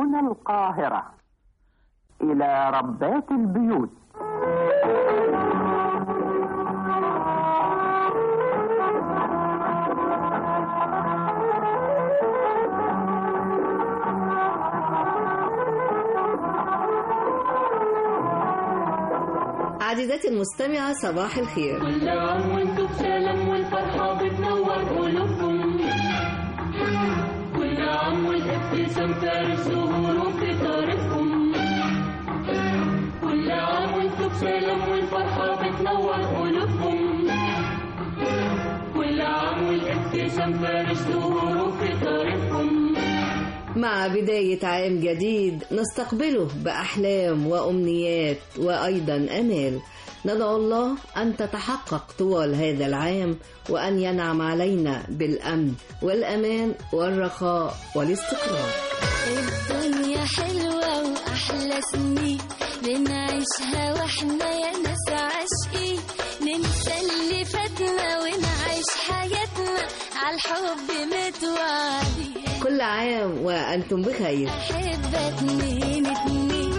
هنا القاهرة إلى ربات البيوت عزيزتي المستمعة صباح الخير كل عام وانتم بسلام والفرحة بتنور قلوبكم كل عام والابتسام فارس ظهوره في طريقكم كل عام وانتم بسلام والفرحة بتنور قلوبكم كل عام والابتسام فارس ظهوره في طريقكم مع بداية عام جديد نستقبله بأحلام وأمنيات وأيضا أمال ندعو الله أن تتحقق طوال هذا العام وأن ينعم علينا بالأمن والأمان والرخاء والاستقرار الدنيا حلوة وأحلى سنين بنعيشها واحنا يا ناس عاشقين ننسى اللي فاتنا ونعيش حياتنا عالحب متوعدين كل عام وأنتم بخير أحبة اتنين اتنين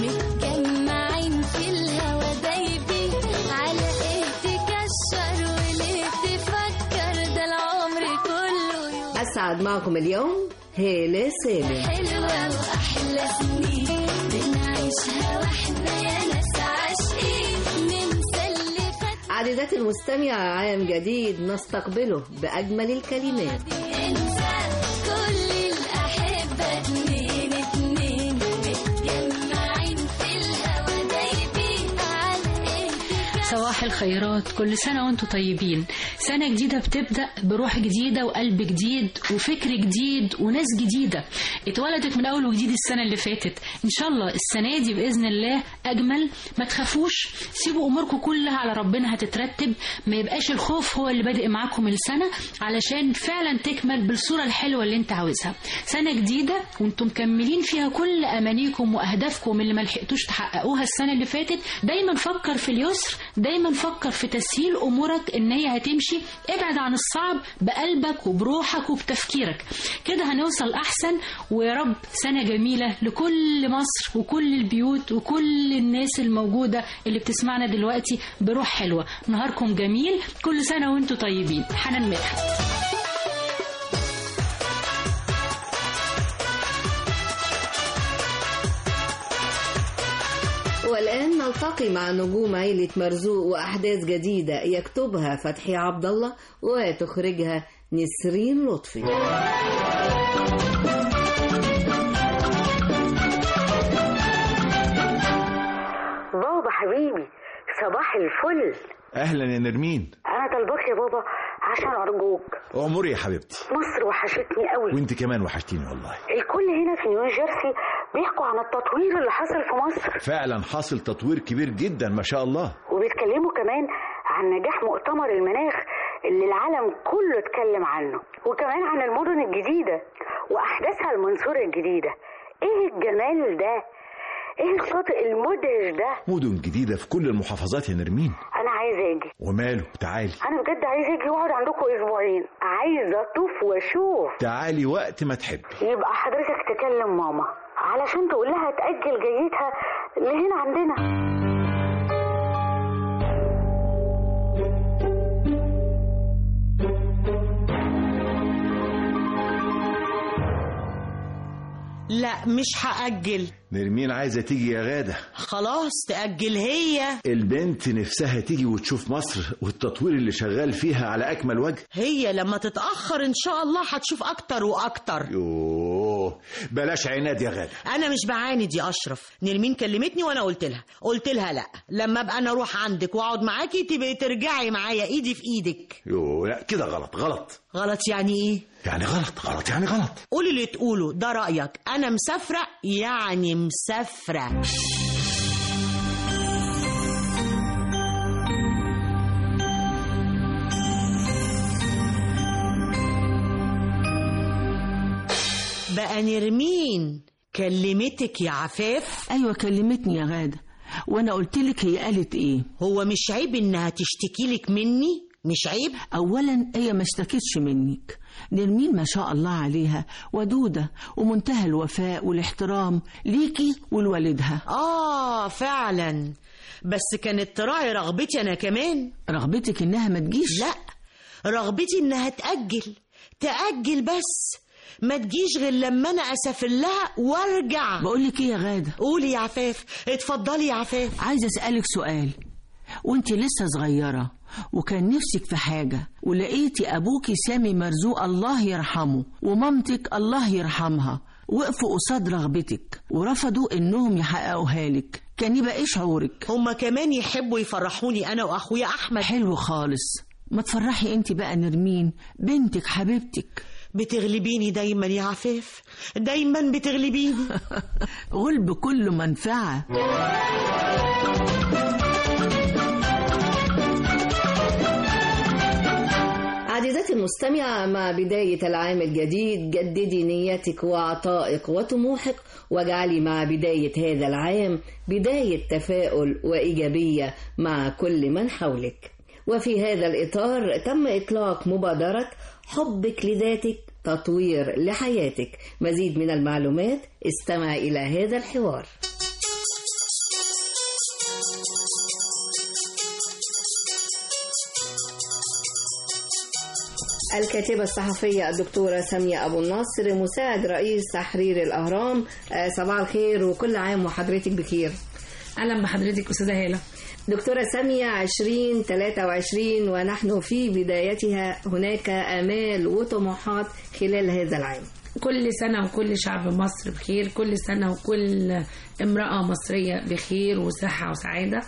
متجمعين في الهوا دايبين على ايه تكشر وليه تفكر ده العمر كله يوم أسعد معكم اليوم هالة سالم حلوة وأحلى سنين بنعيشها واحنا يا ناس عاشقين ننسى اللي فات عزيزتي المستمعة عام جديد نستقبله بأجمل الكلمات انسى كل الأحبة اتنين اتنين متجمعين في الهوا دايبين على ايه صباح الخيرات كل سنة وانتم طيبين سنة جديدة بتبدأ بروح جديدة وقلب جديد وفكر جديد وناس جديدة اتولدت من أول وجديد السنة اللي فاتت إن شاء الله السنة دي بإذن الله أجمل ما تخافوش سيبوا أموركم كلها على ربنا هتترتب ما يبقاش الخوف هو اللي بادئ معاكم السنة علشان فعلا تكمل بالصورة الحلوة اللي انت عاوزها سنة جديدة وانتم مكملين فيها كل أمانيكم وأهدافكم اللي ما لحقتوش تحققوها السنة اللي فاتت دايما فكر في اليسر دايما فكر في تسهيل امورك ان هي هتمشي ابعد عن الصعب بقلبك وبروحك وبتفكيرك كده هنوصل احسن ويا رب سنه جميله لكل مصر وكل البيوت وكل الناس الموجوده اللي بتسمعنا دلوقتي بروح حلوه نهاركم جميل كل سنه وانتم طيبين حنان مدحت والآن نلتقي مع نجوم عيلة مرزوق وأحداث جديدة يكتبها فتحي عبد الله وتخرجها نسرين لطفي بابا حبيبي صباح الفل اهلا يا نرمين انا طالباك يا بابا عشان ارجوك اموري يا حبيبتي مصر وحشتني قوي وانت كمان وحشتيني والله الكل هنا في نيوجيرسي بيحكوا عن التطوير اللي حصل في مصر فعلا حاصل تطوير كبير جدا ما شاء الله وبيتكلموا كمان عن نجاح مؤتمر المناخ اللي العالم كله اتكلم عنه وكمان عن المدن الجديدة وأحداثها المنصورة الجديدة ايه الجمال ده ايه الشاطئ المدهش ده مدن جديدة في كل المحافظات يا نرمين انا عايزه اجي وماله تعالي انا بجد عايزه اجي واقعد عندكم اسبوعين عايزه اطوف واشوف تعالي وقت ما تحبي يبقى حضرتك تكلم ماما علشان تقول لها تأجل جيتها لهنا عندنا لا مش هأجل نرمين عايزة تيجي يا غادة خلاص تأجل هي البنت نفسها تيجي وتشوف مصر والتطوير اللي شغال فيها على أكمل وجه هي لما تتأخر إن شاء الله هتشوف أكتر وأكتر يوه بلاش عناد يا غادة أنا مش بعاند يا أشرف نرمين كلمتني وأنا قلت لها قلت لها لا لما أبقى أنا أروح عندك وأقعد معاكي تبقي ترجعي معايا إيدي في إيدك يوه لا كده غلط غلط غلط يعني إيه؟ يعني غلط غلط يعني غلط قولي اللي تقوله ده رأيك أنا مسافرة يعني مسافرة بقى نرمين كلمتك يا عفاف ايوه كلمتني يا غاده وانا قلت لك هي قالت ايه هو مش عيب انها تشتكي لك مني مش عيب اولا هي ما اشتكتش منك نرمين ما شاء الله عليها ودودة ومنتهى الوفاء والاحترام ليكي ولوالدها اه فعلا بس كانت تراعي رغبتي انا كمان رغبتك انها ما تجيش لا رغبتي انها تأجل تأجل بس ما تجيش غير لما انا اسافر لها وارجع بقول لك ايه يا غادة قولي يا عفاف اتفضلي يا عفاف عايزة اسألك سؤال وانت لسه صغيرة وكان نفسك في حاجة ولقيتي أبوكي سامي مرزوق الله يرحمه ومامتك الله يرحمها وقفوا قصاد رغبتك ورفضوا إنهم يحققوها لك كان يبقى إيه شعورك؟ هما كمان يحبوا يفرحوني انا واخويا احمد حلو خالص ما تفرحي انت بقى نرمين بنتك حبيبتك بتغلبيني دايما يا عفاف دايما بتغلبيني غلب كله منفعة عزيزتي المستمعة مع بداية العام الجديد جددي نيتك وعطائك وطموحك واجعلي مع بداية هذا العام بداية تفاؤل وإيجابية مع كل من حولك وفي هذا الإطار تم إطلاق مبادرة حبك لذاتك تطوير لحياتك مزيد من المعلومات استمع إلى هذا الحوار الكاتبة الصحفية الدكتورة سامية أبو النصر مساعد رئيس تحرير الأهرام آه، صباح الخير وكل عام وحضرتك بخير اهلا بحضرتك استاذه هاله دكتورة سامية 2023 ونحن في بدايتها هناك آمال وطموحات خلال هذا العام كل سنه وكل شعب مصر بخير كل سنه وكل امراه مصريه بخير وصحه وسعاده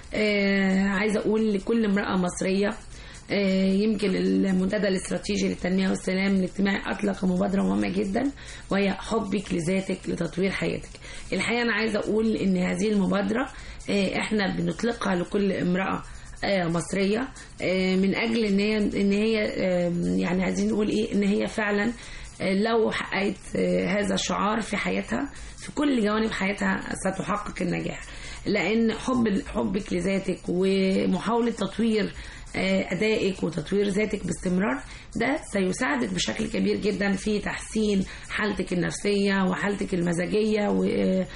آه عايزه اقول لكل امراه مصريه آه، يمكن المنتدى الاستراتيجي للتنميه والسلام الاجتماعي اطلق مبادره مهمه جدا وهي حبك لذاتك لتطوير حياتك. الحقيقه انا عايزه اقول ان هذه المبادره آه، احنا بنطلقها لكل امراه آه، مصريه آه، من اجل ان هي ان هي آه، يعني عايزين نقول ايه ان هي فعلا آه، لو حققت آه، هذا الشعار في حياتها في كل جوانب حياتها ستحقق النجاح لان حب حبك لذاتك ومحاوله تطوير آه، ادائك وتطوير ذاتك باستمرار ده سيساعدك بشكل كبير جدا في تحسين حالتك النفسيه وحالتك المزاجيه و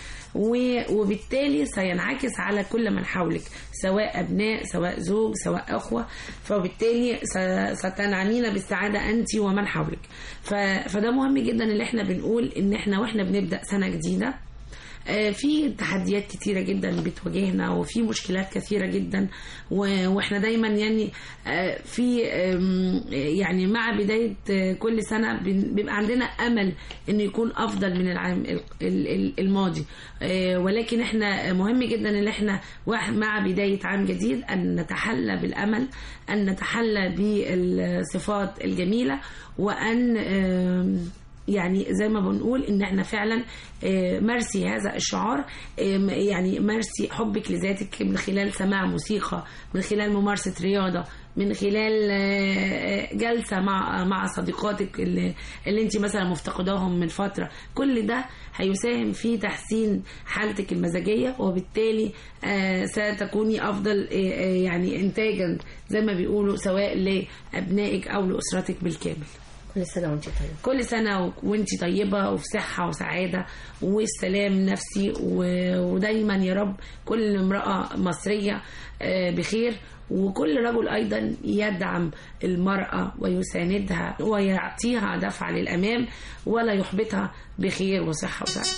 و- وبالتالي سينعكس على كل من حولك سواء ابناء سواء زوج سواء اخوه فبالتالي س- ستنعمين بالسعاده انت ومن حولك ف- فده مهم جدا اللي احنا بنقول ان احنا واحنا بنبدا سنه جديده آه، في تحديات كتيرة جدا بتواجهنا وفي مشكلات كثيرة جدا و- واحنا دايما يعني آه، في آم، يعني مع بداية آه، كل سنة بن- بيبقى عندنا أمل إنه يكون أفضل من العام ال- ال- ال- الماضي آه، ولكن احنا مهم جدا إن احنا واحد- مع بداية عام جديد أن نتحلى بالأمل أن نتحلى بالصفات الجميلة وأن آم، يعني زي ما بنقول ان احنا فعلا آه، مرسي هذا الشعار آه، م- يعني مرسي حبك لذاتك من خلال سماع موسيقى من خلال ممارسة رياضة من خلال آه، جلسة مع مع صديقاتك اللي, اللي انت مثلا مفتقداهم من فترة كل ده هيساهم في تحسين حالتك المزاجية وبالتالي آه، ستكوني أفضل آه، آه، يعني إنتاجا زي ما بيقولوا سواء لأبنائك أو لأسرتك بالكامل كل سنة وانت طيب كل سنة و- وانت طيبة وفي صحة وسعادة وسلام نفسي و- ودايما يا رب كل امرأة مصرية آه، بخير وكل رجل أيضا يدعم المرأة ويساندها ويعطيها دفعة للأمام ولا يحبطها بخير وصحة وسعادة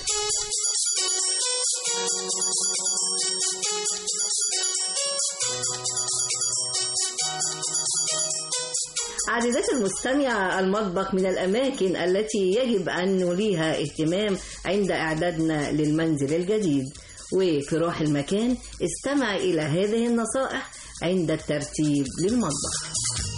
عزيزتي المستمعة المطبخ من الأماكن التي يجب أن نوليها اهتمام عند إعدادنا للمنزل الجديد وفي روح المكان استمع إلى هذه النصائح عند الترتيب للمطبخ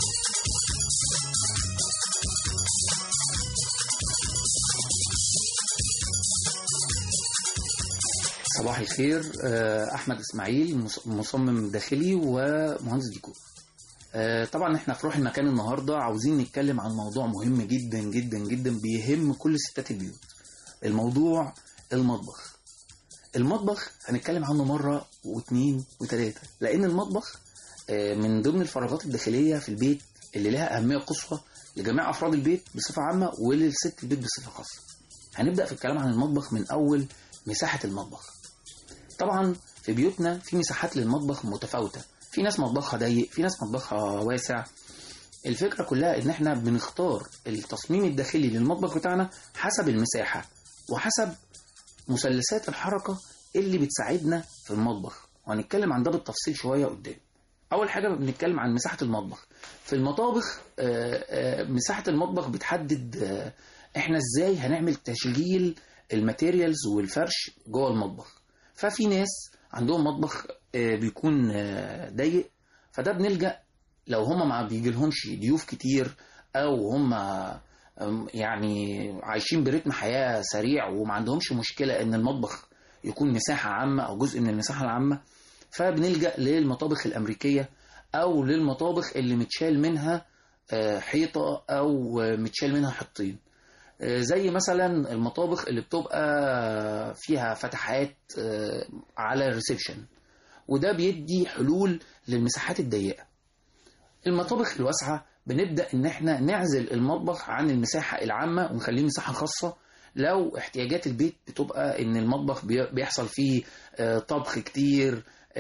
صباح الخير آه، احمد اسماعيل مص- مصمم داخلي ومهندس ديكور آه، طبعا احنا في روح المكان النهارده عاوزين نتكلم عن موضوع مهم جدا جدا جدا بيهم كل ستات البيوت الموضوع المطبخ المطبخ هنتكلم عنه مرة واثنين وثلاثة لأن المطبخ آه، من ضمن الفراغات الداخليه في البيت اللي لها اهميه قصوى لجميع افراد البيت بصفه عامه وللست البيت بصفه خاصه هنبدا في الكلام عن المطبخ من اول مساحه المطبخ طبعا في بيوتنا في مساحات للمطبخ متفاوته في ناس مطبخها ضيق في ناس مطبخها واسع الفكره كلها ان احنا بنختار التصميم الداخلي للمطبخ بتاعنا حسب المساحه وحسب مثلثات الحركه اللي بتساعدنا في المطبخ وهنتكلم عن ده بالتفصيل شويه قدام اول حاجه بنتكلم عن مساحه المطبخ في المطابخ آه، آه، مساحه المطبخ بتحدد آه، احنا ازاي هنعمل تشغيل الماتيريالز والفرش جوه المطبخ ففي ناس عندهم مطبخ آه، بيكون آه، ضيق فده بنلجأ لو هم ما بيجيلهمش ضيوف كتير او هم أم، يعني عايشين برتم حياة سريع وما عندهمش مشكلة ان المطبخ يكون مساحة عامة او جزء من المساحة العامة فبنلجأ للمطابخ الأمريكية أو للمطابخ اللي متشال منها آه، حيطة أو آه، متشال منها حطين آه، زي مثلا المطابخ اللي بتبقى فيها فتحات آه، على الريسبشن وده بيدي حلول للمساحات الضيقة المطابخ الواسعة بنبدأ إن إحنا نعزل المطبخ عن المساحة العامة ونخليه مساحة خاصة لو احتياجات البيت بتبقى إن المطبخ بي- بيحصل فيه آه، طبخ كتير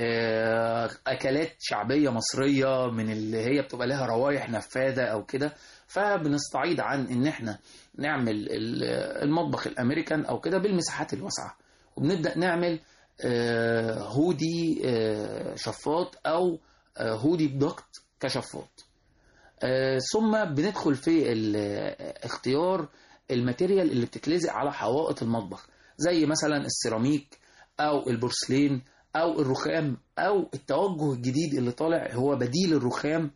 آه، أكلات شعبية مصرية من اللي هي بتبقى لها روايح نفاذة أو كده فبنستعيد عن إن إحنا نعمل ال- المطبخ الأمريكان أو كده بالمساحات الواسعة وبنبدأ نعمل آه، هودي آه، شفاط أو آه، هودي بدكت كشفاط آه، ثم بندخل في ال- آه، اختيار الماتيريال اللي بتتلزق على حوائط المطبخ زي مثلا السيراميك او البورسلين او الرخام او التوجه الجديد اللي طالع هو بديل الرخام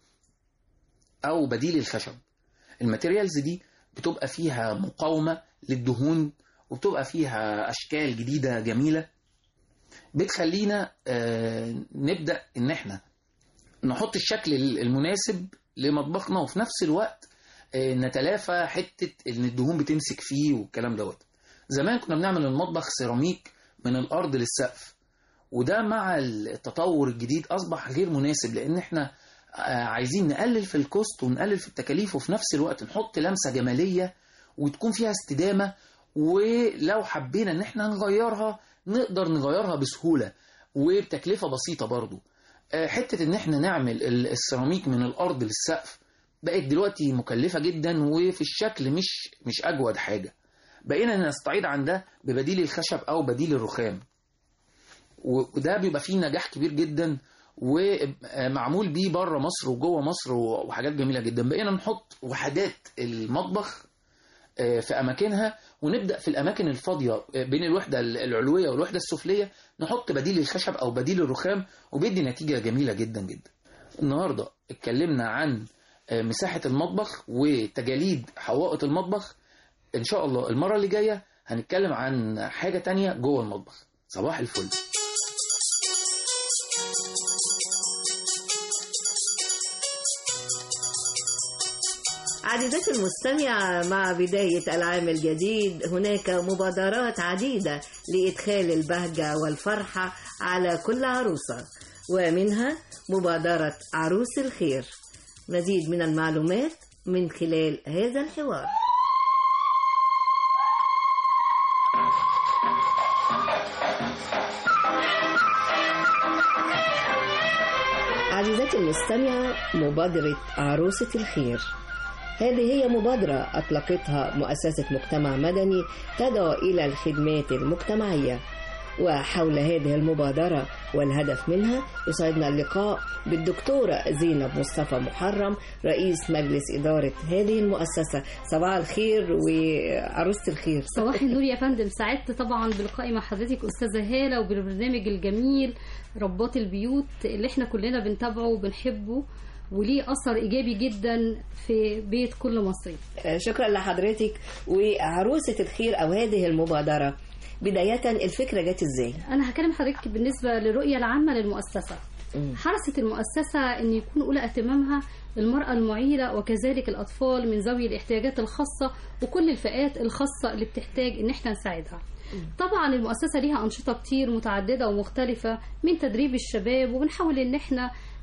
او بديل الخشب الماتيريالز دي بتبقى فيها مقاومة للدهون وبتبقى فيها اشكال جديدة جميلة بتخلينا آه، نبدأ ان احنا نحط الشكل المناسب لمطبخنا وفي نفس الوقت آه، نتلافى حتة ان الدهون بتمسك فيه والكلام دوت زمان كنا بنعمل المطبخ سيراميك من الارض للسقف وده مع التطور الجديد اصبح غير مناسب لان احنا آه، عايزين نقلل في الكوست ونقلل في التكاليف وفي نفس الوقت نحط لمسة جمالية وتكون فيها استدامة ولو حبينا ان احنا نغيرها نقدر نغيرها بسهولة وبتكلفة بسيطة برضو آه، حتة ان احنا نعمل ال- السيراميك من الارض للسقف بقت دلوقتي مكلفة جدا وفي الشكل مش مش اجود حاجة بقينا نستعيد عن ده ببديل الخشب او بديل الرخام و- وده بيبقى فيه نجاح كبير جدا ومعمول بيه بره مصر وجوه مصر وحاجات جميله جدا بقينا نحط وحدات المطبخ آه، في اماكنها ونبدا في الاماكن الفاضيه آه، بين الوحده العلويه والوحده السفليه نحط بديل الخشب او بديل الرخام وبيدي نتيجه جميله جدا جدا النهارده اتكلمنا عن آه، مساحه المطبخ وتجاليد حوائط المطبخ ان شاء الله المره اللي جايه هنتكلم عن حاجه تانية جوه المطبخ صباح الفل عزيزتي المستمعة مع بداية العام الجديد هناك مبادرات عديدة لإدخال البهجة والفرحة على كل عروسة ومنها مبادرة عروس الخير مزيد من المعلومات من خلال هذا الحوار عزيزتي المستمعة مبادرة عروسة الخير هذه هي مبادرة أطلقتها مؤسسة مجتمع مدني تدعو إلى الخدمات المجتمعية وحول هذه المبادرة والهدف منها يسعدنا اللقاء بالدكتورة زينب مصطفى محرم رئيس مجلس إدارة هذه المؤسسة صباح الخير وعروسة الخير صباح النور يا فندم سعدت طبعا بلقائي مع حضرتك استاذه هاله وبالبرنامج الجميل ربات البيوت اللي احنا كلنا بنتابعه وبنحبه وليه اثر ايجابي جدا في بيت كل مصري شكرا لحضرتك وعروسة الخير أو هذه المبادرة بداية الفكرة جت إزاي؟ انا هكلم حضرتك بالنسبه للرؤيه العامه للمؤسسه حرصت المؤسسة أن يكون أولى اهتمامها المرأة المعيلة وكذلك الأطفال من ذوي الاحتياجات الخاصة وكل الفئات الخاصة اللي بتحتاج إن احنا نساعدها طبعا المؤسسة ليها أنشطة كتير متعددة ومختلفة من تدريب الشباب وبنحاول إن احنا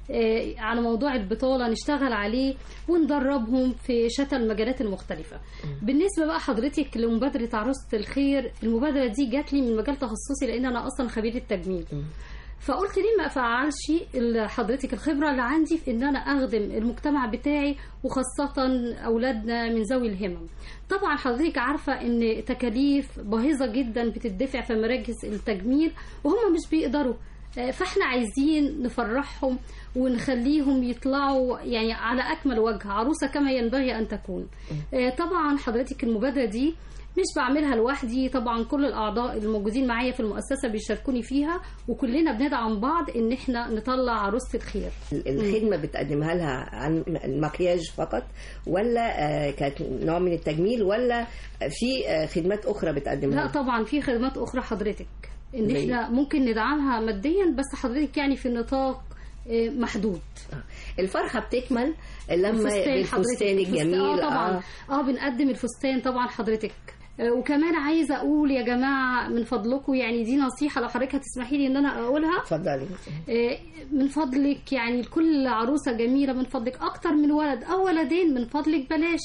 آه، على موضوع البطالة نشتغل عليه وندربهم في شتى المجالات المختلفة بالنسبة بقى حضرتك لمبادرة عروسة الخير المبادرة دي جات لي من مجال تخصصي لأن أنا أصلا خبيرة تجميل فقلت ليه ما افعلش ال- حضرتك الخبره اللي عندي في ان انا اخدم المجتمع بتاعي وخاصه اولادنا من ذوي الهمم طبعا حضرتك عارفه ان تكاليف باهظه جدا بتدفع في مراكز التجميل وهم مش بيقدروا آه، فاحنا عايزين نفرحهم ونخليهم يطلعوا يعني على اكمل وجه عروسه كما ينبغي ان تكون آه، طبعا حضرتك المبادره دي مش بعملها لوحدي طبعا كل الاعضاء الموجودين معايا في المؤسسه بيشاركوني فيها وكلنا بندعم بعض ان احنا نطلع عروسه الخير الخدمة بتقدمها لها عن المكياج فقط ولا آه، كانت نوع من التجميل ولا في آه، خدمات أخرى بتقدمها لا لها؟ طبعا في خدمات اخرى حضرتك ان زي؟ احنا ممكن ندعمها ماديا بس حضرتك يعني في نطاق آه، محدود الفرحة بتكمل لما الفستان بالفستان حضرتك. الجميل اه طبعا آه. اه بنقدم الفستان طبعا حضرتك آه، وكمان عايزه اقول يا جماعه من فضلكم يعني دي نصيحه لو حضرتك هتسمحي لي ان انا اقولها اتفضلي آه، من فضلك يعني لكل عروسه جميله من فضلك اكتر من ولد او ولدين من فضلك بلاش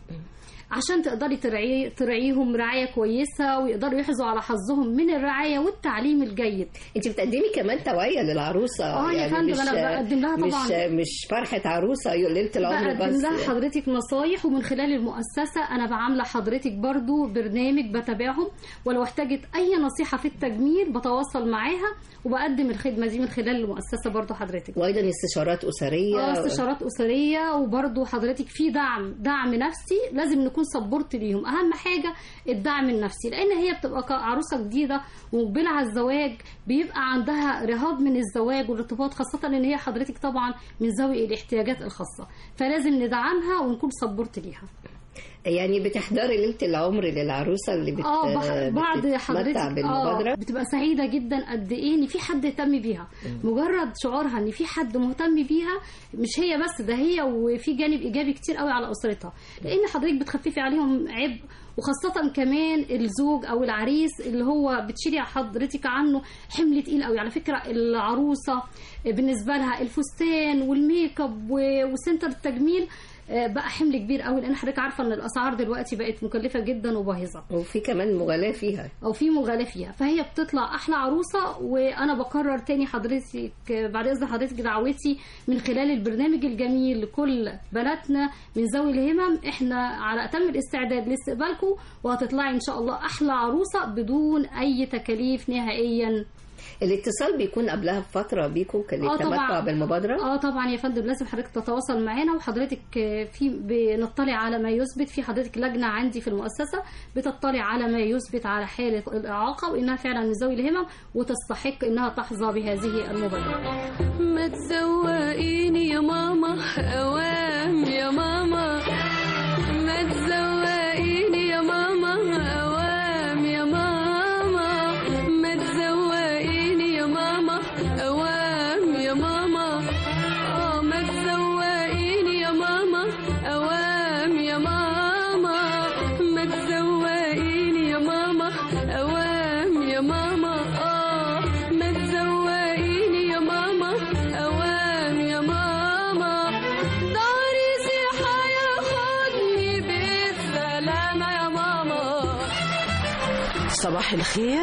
عشان تقدري ترعي ترعيهم رعايه كويسه ويقدروا يحظوا على حظهم من الرعايه والتعليم الجيد انت بتقدمي كمان توعية للعروسة اه يا فندم مش انا بقدم لها طبعا مش مش فرحة عروسة ليلة العمر بقدم بس لها حضرتك نصايح ومن خلال المؤسسة أنا بعاملة حضرتك برضو برنامج بتابعهم ولو احتاجت أي نصيحة في التجميل بتواصل معاها وبقدم الخدمة دي من خلال المؤسسة برضو حضرتك وأيضا استشارات أسرية اه استشارات أسرية وبرضو حضرتك في دعم دعم نفسي لازم نكون سبورت ليهم أهم حاجة الدعم النفسي لأن هي بتبقى ك- عروسة جديدة ومقبلة على الزواج بيبقى عندها رهاب من الزواج والارتباط خاصة إن هي حضرتك طبعا من ذوي الاحتياجات الخاصة فلازم ندعمها ونكون سبورت ليها يعني بتحضري ليلة العمر للعروسة اللي بت... اه بح- بعد حضرتك بتتمتع بالمبادرة اه بتبقى سعيده جدا قد ايه ان في حد اهتم بيها مجرد شعورها ان في حد مهتم بيها مش هي بس ده هي وفي جانب ايجابي كتير قوي على اسرتها لان حضرتك بتخففي عليهم عبء وخاصة كمان الزوج أو العريس اللي هو بتشيلي حضرتك عنه حمل تقيل قوي على فكرة العروسة بالنسبة لها الفستان والميك اب و- وسنتر التجميل آه، بقى حمل كبير قوي لان حضرتك عارفه ان الاسعار دلوقتي بقت مكلفه جدا وباهظه وفي كمان مغالاة فيها او في مغالاه فيها فهي بتطلع احلى عروسه وانا بكرر تاني حضرتك بعد اذن حضرتك دعوتي من خلال البرنامج الجميل لكل بناتنا من ذوي الهمم احنا على اتم الاستعداد لاستقبالكم وهتطلعي ان شاء الله احلى عروسه بدون اي تكاليف نهائيا الاتصال بيكون قبلها بفترة بيكم كان اه للتمتع طبعا بالمبادرة اه طبعا يا فندم لازم حضرتك تتواصل معانا وحضرتك آه، في بنطلع على ما يثبت في حضرتك لجنه عندي في المؤسسه بتطلع على ما يثبت على حاله الاعاقه وانها فعلا من ذوي الهمم وتستحق انها تحظى بهذه المبادره ما تزوقيني يا ماما اوام يا ماما ما تزوقيني يا ماما اوام يا ماما ما تزوقيني يا ماما اوام يا ماما اه ما تزوقيني يا ماما اوام يا ماما ما تزوقيني يا ماما اوام يا ماما اه ما تزوقيني يا ماما اوام يا ماما ده عريسي هياخدني بالسلامة يا ماما صباح الخير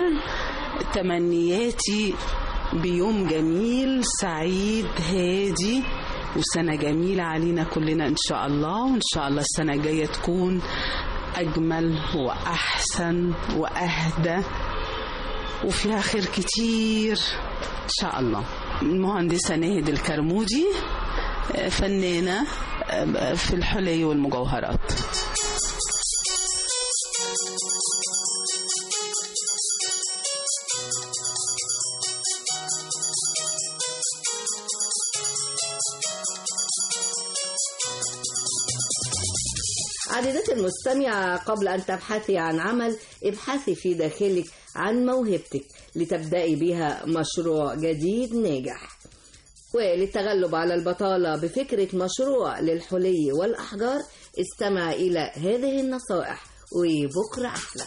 تمنياتي بيوم جميل سعيد هادي وسنة جميلة علينا كلنا إن شاء الله وإن شاء الله السنة الجاية تكون أجمل وأحسن وأهدى وفيها خير كتير إن شاء الله المهندسة ناهد الكرمودي آه، فنانة آه، في الحلي والمجوهرات عزيزتي المستمعة قبل أن تبحثي عن عمل ابحثي في داخلك عن موهبتك لتبدأي بها مشروع جديد ناجح وللتغلب على البطالة بفكرة مشروع للحلي والأحجار استمع إلى هذه النصائح وبكرة أحلى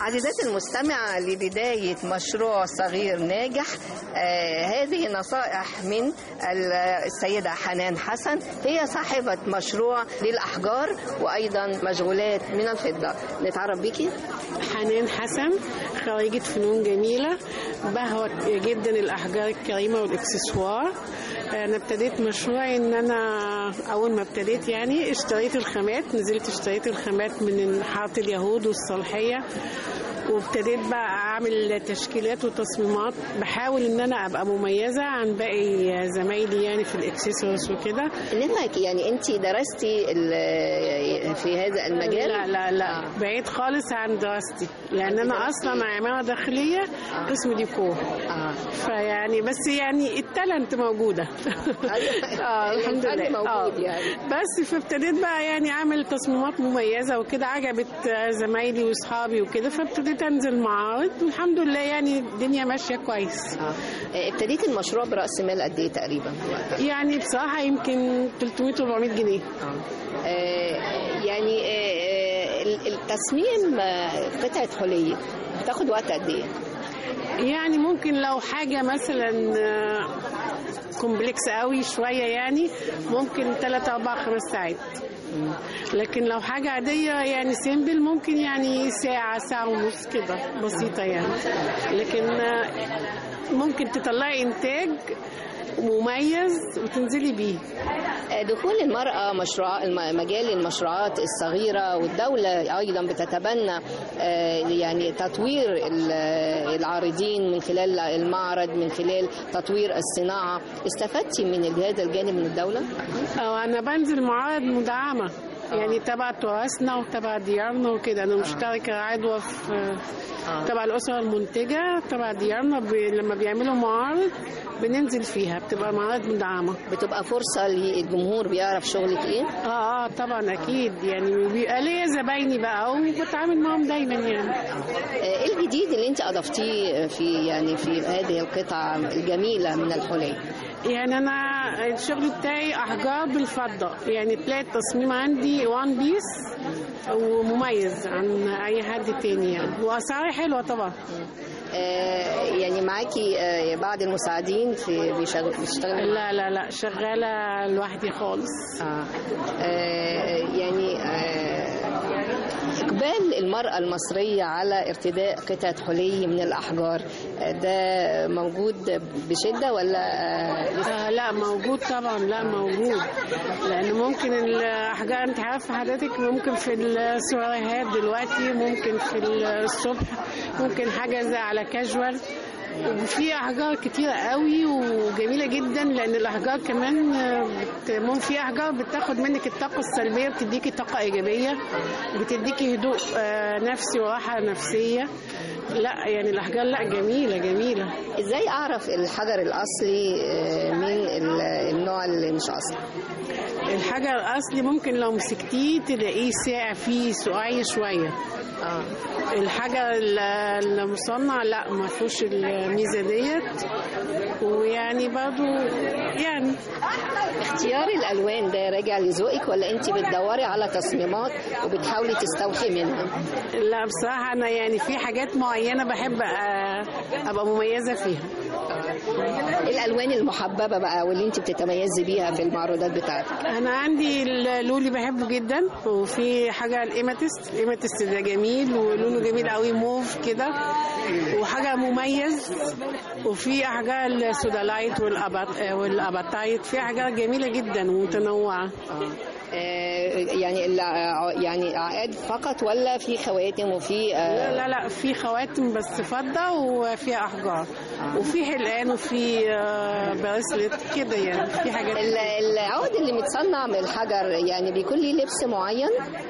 عزيزاتي المستمعة لبداية مشروع صغير ناجح آه هذه نصائح من السيدة حنان حسن هي صاحبة مشروع للأحجار وأيضا مشغولات من الفضة نتعرف بيكي حنان حسن خريجة فنون جميلة بهوى جدا الأحجار الكريمة والإكسسوار أنا ابتديت مشروعي إن أنا أول ما ابتديت يعني اشتريت الخامات نزلت اشتريت الخامات من حارة اليهود والصالحية وابتديت بقى اعمل تشكيلات وتصميمات بحاول ان انا ابقى مميزه عن باقي زمايلي يعني في الاكسسوارز وكده نفعك يعني انت درستي ال- في هذا المجال لا لا لا بعيد خالص عن دراستي لان انا اصلا عماره داخليه قسم ديكور آه. فيعني بس يعني التالنت موجوده اه الحمد الفن لله موجود آه. يعني. بس فابتديت بقى يعني اعمل تصميمات مميزه وكده عجبت زمايلي واصحابي وكده فابتديت انزل معارض والحمد لله يعني الدنيا ماشيه كويس آه. ابتديت المشروع برأس مال قد ايه تقريبا؟ يعني بصراحه يمكن 300 400 جنيه آه، يعني آه، آه، التصميم آه، قطعة حلي بتاخد وقت قد ايه؟ يعني ممكن لو حاجة مثلا آه، كومبلكس قوي شوية يعني ممكن 3 4 5 ساعات لكن لو حاجة عادية يعني سيمبل ممكن يعني ساعة ساعة ونص كده بسيطة يعني لكن آه، ممكن تطلعي إنتاج مميز وتنزلي بيه آه، دخول المرأة مشروع الم- مجال المشروعات الصغيرة والدولة أيضا بتتبنى آه، يعني تطوير ال- العارضين من خلال المعرض من خلال تطوير الصناعة استفدتي من هذا الجانب من الدولة؟ أو أنا بنزل معارض مدعمة يعني تبع تراثنا وتبع ديارنا وكده أنا مشتركة عضوة في تبع الأسرة المنتجة تبع ديارنا ب... لما بيعملوا معارض بننزل فيها بتبقى معارض مدعمة بتبقى فرصة للجمهور بيعرف شغلك إيه؟ اه اه طبعا أكيد يعني بيبقى ليا زبايني بقى وبتعامل معاهم دايما يعني آه، ايه الجديد اللي انت اضفتيه في يعني في هذه القطعة الجميلة من الحلي؟ يعني انا الشغل بتاعي احجار بالفضه يعني تلاقي التصميم عندي وان بيس ومميز عن اي حد تاني يعني واسعاري حلوه طبعا آه، يعني معاكي آه، بعض المساعدين في بيشغل بيشتغلوا لا لا لا شغاله لوحدي خالص آه. آه، يعني آه، إقبال المرأة المصرية على ارتداء قطعة حلي من الأحجار آه، ده موجود بشدة ولا آه، لسه؟ آه لا موجود طبعا لا موجود لان ممكن الاحجار انت عارفه حضرتك ممكن في السواريهات دلوقتي ممكن في الصبح ممكن حاجه زي على كاجوال وفي احجار كتيره قوي وجميله جدا لان الاحجار كمان آه، بت... مم- في احجار بتاخد منك الطاقه السلبيه بتديكي طاقه ايجابيه بتديكي هدوء آه، نفسي وراحه نفسيه لا يعني الاحجار لا جميله جميله ازاي اعرف الحجر الاصلي آه، من ال- النوع اللي مش اصلي الحجر الاصلي ممكن لو مسكتيه تلاقيه ساقع فيه سقعي شويه اه الحجر ال- المصنع لا ما فيهوش الميزه ديت ويعني برضو يعني اختيار الالوان ده راجع لذوقك ولا انت بتدوري على تصميمات وبتحاولي تستوحي منها لا بصراحه انا يعني في حاجات معينه بحب أ- ابقى مميزه فيها ايه الالوان المحببه بقى واللي انت بتتميزي بيها في المعروضات بتاعتك انا عندي اللولي بحبه جدا وفي حاجه الايماتيست الايماتيست ده جميل ولونه جميل قوي موف كده وحاجه مميز وفي حاجه السودالايت والأبات والاباتايت في حاجات جميله جدا ومتنوعه آه، يعني الع- يعني عقاد فقط ولا في خواتم وفي آه، لا لا لا في خواتم بس فضه وفيها احجار وفي حلقان وفي آه، بريسلت كده يعني في حاجات ال- العقد اللي متصنع من الحجر يعني بيكون ليه لبس معين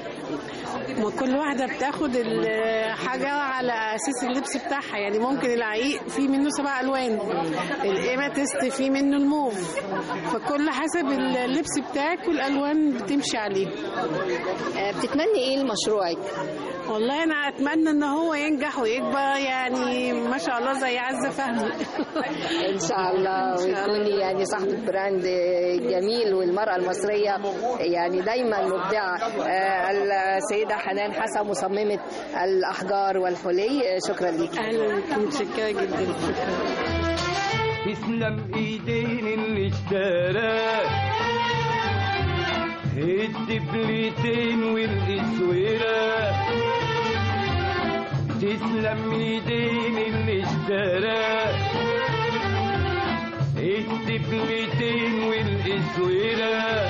ما كل واحدة بتاخد الحاجة على أساس اللبس بتاعها يعني ممكن العقيق في منه سبع ألوان الإيماتيست في منه الموف فكل حسب اللبس بتاعك والالوان بتمشي عليه بتتمني ايه لمشروعك والله انا اتمنى ان هو ينجح ويكبر يعني ما شاء الله زي عزه فهمي ان شاء الله وتكوني يعني صاحبه براند جميل والمراه المصريه يعني دايما مبدعه آه، السيده حنان حسن مصممه الاحجار والحلي آه، شكرا ليك اهلا بك متشكره جدا تسلم ايدين اللي اشترى الدبلتين والاسوره تسلم ايدين اللي اشترى الدبلتين والاسوره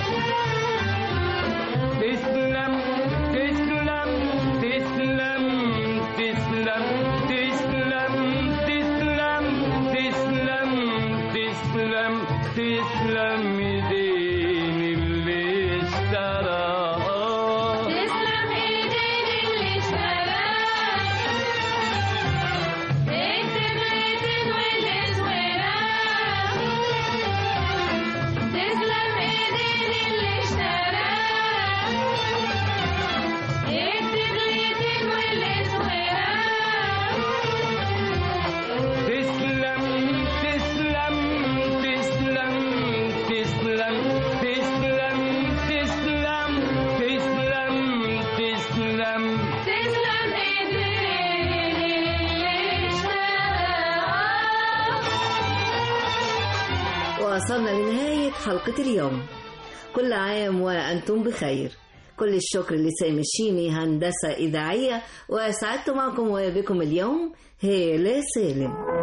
تسلم تسلم تسلم تسلم تسلم تسلم تسلم تسلم تسلم ايدين اللي اشترى تسلم ايدين اللي اشترى الدبلتين والاسوره تسلم ايدين اللي اشترى الدبلتين والاسوره تسلم تسلم تسلم تسلم تسلم تسلم تسلم تسلم تسلم ايدين اللي وصلنا لنهاية حلقة اليوم كل عام وأنتم بخير كل الشكر لسامي الشيمي هندسة إذاعية وسعدت معكم وبكم اليوم هالة سالم